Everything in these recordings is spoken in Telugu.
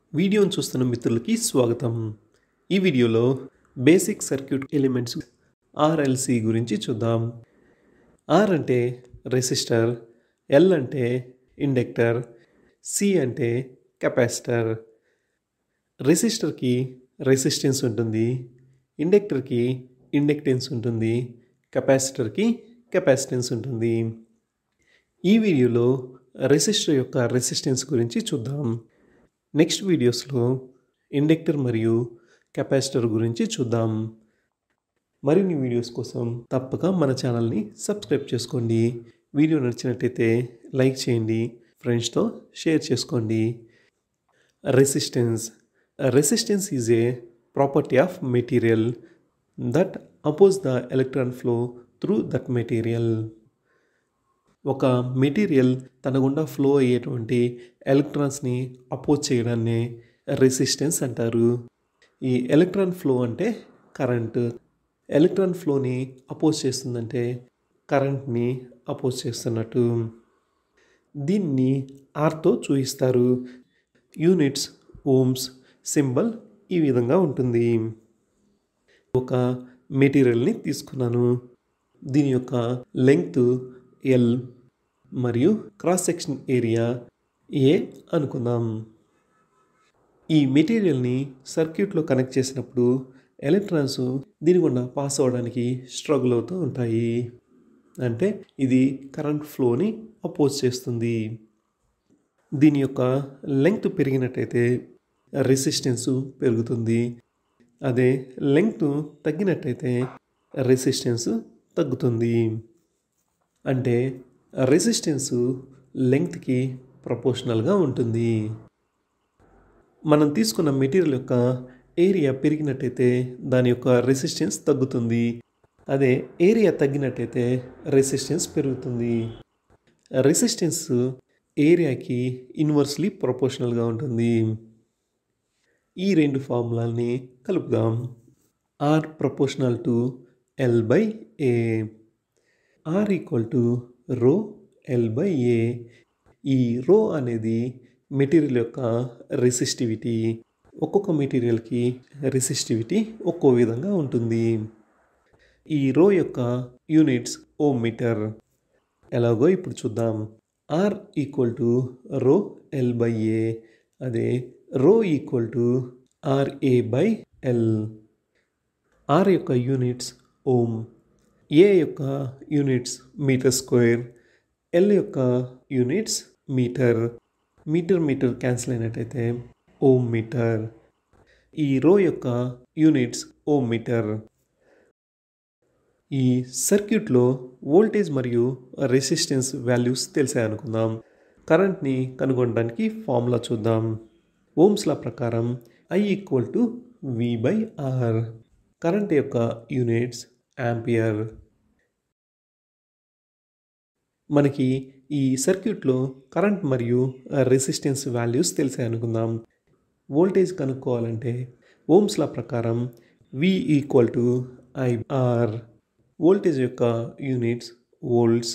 వీడియోను చూస్తున్న మిత్రులకి స్వాగతం ఈ వీడియోలో బేసిక్ సర్క్యూట్ ఎలిమెంట్స్ ఆర్ఎల్సి గురించి చూద్దాం ఆర్ అంటే రెసిస్టర్ ఎల్ అంటే ఇండక్టర్ సి అంటే కెపాసిటర్ రెసిస్టర్కి రెసిస్టెన్స్ ఉంటుంది ఇండక్టర్కి ఇండక్టెన్స్ ఉంటుంది కెపాసిటర్కి కెపాసిటెన్స్ ఉంటుంది ఈ వీడియోలో రెసిస్టర్ యొక్క రెసిస్టెన్స్ గురించి చూద్దాం నెక్స్ట్ వీడియోస్లో ఇండక్టర్ మరియు కెపాసిటర్ గురించి చూద్దాం మరిన్ని వీడియోస్ కోసం తప్పక మన ఛానల్ని సబ్స్క్రైబ్ చేసుకోండి వీడియో నచ్చినట్టయితే లైక్ చేయండి ఫ్రెండ్స్తో షేర్ చేసుకోండి resistance resistance is a property of material that oppose the electron flow through that material ఒక మెటీరియల్ తన గుండా ఫ్లో అయ్యేటువంటి ఎలక్ట్రాన్స్ని అపోజ్ చేయడాన్ని రెసిస్టెన్స్ అంటారు ఈ ఎలక్ట్రాన్ ఫ్లో అంటే కరెంట్ ఎలక్ట్రాన్ ఫ్లోని అపోజ్ చేస్తుందంటే కరెంట్ని అపోజ్ చేస్తున్నట్టు దీన్ని ఆర్తో చూపిస్తారు యూనిట్స్ ఓమ్స్ సింబల్ ఈ విధంగా ఉంటుంది ఒక మెటీరియల్ని తీసుకున్నాను దీని యొక్క లెంగ్త్ ఎల్ మరియు క్రాస్ సెక్షన్ ఏరియా ఏ అనుకుందాం ఈ మెటీరియల్ని సర్క్యూట్లో కనెక్ట్ చేసినప్పుడు ఎలక్ట్రాన్స్ దీని గుండా పాస్ అవ్వడానికి స్ట్రగుల్ అవుతూ ఉంటాయి అంటే ఇది కరెంట్ ఫ్లోని అపోజ్ చేస్తుంది దీని యొక్క లెంగ్త్ పెరిగినట్టయితే రెసిస్టెన్స్ పెరుగుతుంది అదే లెంగ్త్ తగ్గినట్టయితే రెసిస్టెన్స్ తగ్గుతుంది అంటే రెసిస్టెన్స్ లెంగ్త్కి ప్రపోర్షనల్గా ఉంటుంది మనం తీసుకున్న మెటీరియల్ యొక్క ఏరియా పెరిగినట్టయితే దాని యొక్క రెసిస్టెన్స్ తగ్గుతుంది అదే ఏరియా తగ్గినట్టయితే రెసిస్టెన్స్ పెరుగుతుంది రెసిస్టెన్స్ ఏరియాకి ఇన్వర్స్లీ ప్రపోర్షనల్గా ఉంటుంది ఈ రెండు ఫార్ములాల్ని కలుపుదాం R proportional to L by A R equal to rho L by A ఈ రో అనేది మెటీరియల్ యొక్క రెసిస్టివిటీ ఒక్కొక్క మెటీరియల్కి రెసిస్టివిటీ ఒక్కో విధంగా ఉంటుంది ఈ రో యొక్క యూనిట్స్ ఓమ్ మీటర్ ఎలాగో ఇప్పుడు చూద్దాం R equal to rho L by A అదే rho equal to R A by L R యొక్క యూనిట్స్ ఓమ్ ఏ యొక్క యూనిట్స్ మీటర్ స్క్వేర్ ఎల్ యొక్క units metre metre metre cancel అయినట్టయితే ఓమ్ మీటర్ ఈ రో యొక్క యూనిట్స్ ఓమ్ మీటర్ ఈ సర్క్యూట్లో వోల్టేజ్ మరియు రెసిస్టెన్స్ వాల్యూస్ తెలిసాయి అనుకుందాం కరెంట్ని కనుగొనడానికి ఫార్ములా చూద్దాం ఓమ్స్ల ప్రకారం I equal to V by R current యొక్క యూనిట్స్ యాంపియర్ మనకి ఈ సర్క్యూట్లో కరెంట్ మరియు రెసిస్టెన్స్ వాల్యూస్ తెలిసాయి అనుకుందాం వోల్టేజ్ కనుక్కోవాలంటే ఓమ్స్ల ప్రకారం V equal to I R voltage యొక్క యూనిట్స్ వోల్ట్స్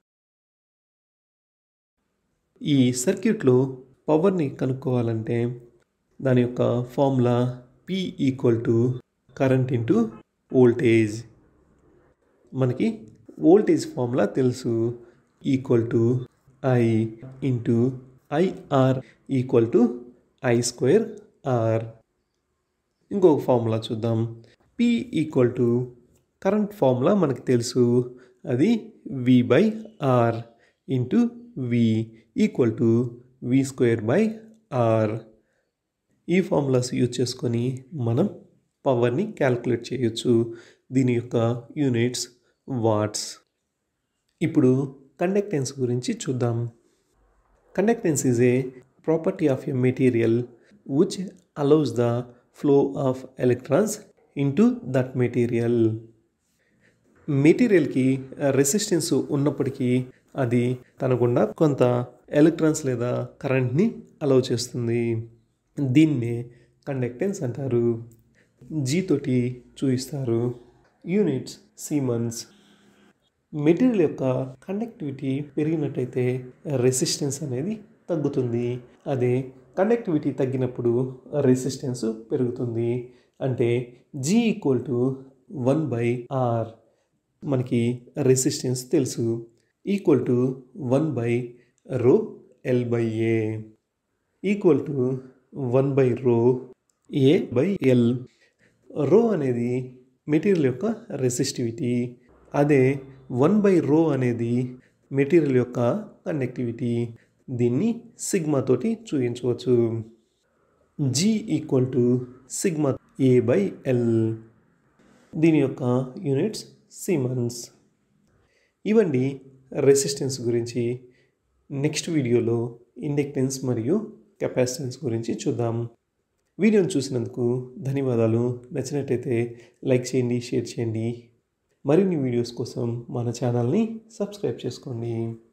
ఈ సర్క్యూట్లో పవర్ని కనుక్కోవాలంటే దాని యొక్క formula P equal to current into voltage మనకి వోల్టేజ్ ఫార్ములా తెలుసు equal to I into I R equal to I square R ఇంకొక ఫార్ములా చూద్దాం P equal to current formula మనకు తెలుసు అది V by R into V equal to V square by R ఈ ఫార్ములాస్ యూజ్ చేసుకొని మనం పవర్ని క్యాల్కులేట్ చేయొచ్చు దీని యొక్క యూనిట్స్ వాట్స్ ఇప్పుడు కండక్టెన్స్ గురించి చూద్దాం conductance is a property of a material which allows the flow of electrons into that material మెటీరియల్కి రెసిస్టెన్స్ ఉన్నప్పటికీ అది తన గుండా కొంత ఎలక్ట్రాన్స్ లేదా కరెంట్ని అలౌ చేస్తుంది దీన్నే కండక్టెన్స్ అంటారు జీ తోటి చూపిస్తారు యూనిట్స్ సీమన్స్ మెటీరియల్ యొక్క కండక్టివిటీ పెరిగినట్టయితే రెసిస్టెన్స్ అనేది తగ్గుతుంది అదే కండక్టివిటీ తగ్గినప్పుడు రెసిస్టెన్స్ పెరుగుతుంది అంటే G equal to one by R మనకి రెసిస్టెన్స్ తెలుసు equal to one by rho L by A equal to one by rho A by L రో అనేది మెటీరియల్ యొక్క రెసిస్టివిటీ అదే వన్ బై రో అనేది మెటీరియల్ యొక్క కండక్టివిటీ దీన్ని సిగ్మా తోటి చూపించవచ్చు G equal to sigma A by L దీని యొక్క యూనిట్స్ సిమన్స్ ఇవండి రెసిస్టెన్స్ గురించి నెక్స్ట్ వీడియోలో ఇండక్టెన్స్ మరియు కెపాసిటెన్స్ గురించి చూద్దాం వీడియోని చూసినందుకు ధన్యవాదాలు నచ్చినట్టయితే లైక్ చేయండి షేర్ చేయండి మరిన్ని వీడియోస్ కోసం మన ఛానల్ని సబ్స్క్రైబ్ చేసుకోండి